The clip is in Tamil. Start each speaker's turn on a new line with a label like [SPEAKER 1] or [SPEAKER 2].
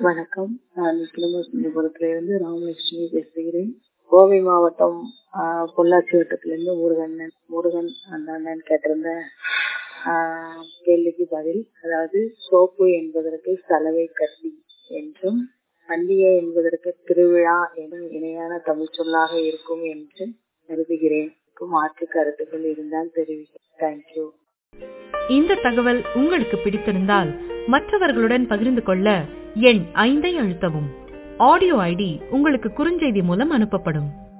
[SPEAKER 1] வணக்கம் நான் கிளம்புரத்திலிருந்து ராமலட்சுமி பேசுகிறேன் கோவை மாவட்டம் ஆஹ், பொள்ளாச்சி வட்டத்திலிருந்து முருகன் முருகன் அந்த அண்ணன் கேட்டிருந்த ஆஹ், கேள்விக்கு பதில் அதாவது சோப்பு என்பதற்கு சலவை கட்டி என்றும் பண்டிகை என்பதற்கு திருவிழா எனும் இணையான தமிழ் சொல்லாக இருக்கும் என்று கருதுகிறேன் மாற்று கருத்துக்கள் இருந்தால் தெரிவிக்க தேங்க்யூ
[SPEAKER 2] இந்த தகவல் உங்களுக்கு பிடித்திருந்தால் மற்றவர்களுடன் பகிர்ந்து கொள்ள எண் ஐந்தை அழுத்தவும் ஆடியோ ஐடி உங்களுக்கு குறுஞ்செய்தி மூலம் அனுப்பப்படும்